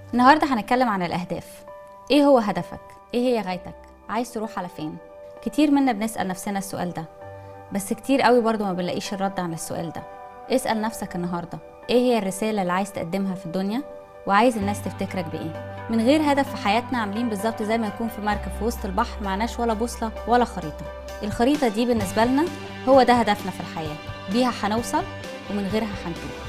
النهارده هنتكلم عن الأهداف إيه هو هدفك؟ إيه هي غايتك؟ عايز تروح على فين؟ كتير منا بنسأل نفسنا السؤال ده بس كتير قوي برضو ما بنلاقيش الرد عن السؤال ده اسأل نفسك النهاردة إيه هي الرسالة اللي عايز تقدمها في الدنيا وعايز الناس تفتكرك بإيه من غير هدف في حياتنا عاملين بالظبط زي ما يكون في مركب في وسط البحر معناش ولا بوصلة ولا خريطة الخريطة دي بالنسبة لنا هو ده هدفنا في الحياة بيها هنوصل ومن غيرها هنتوه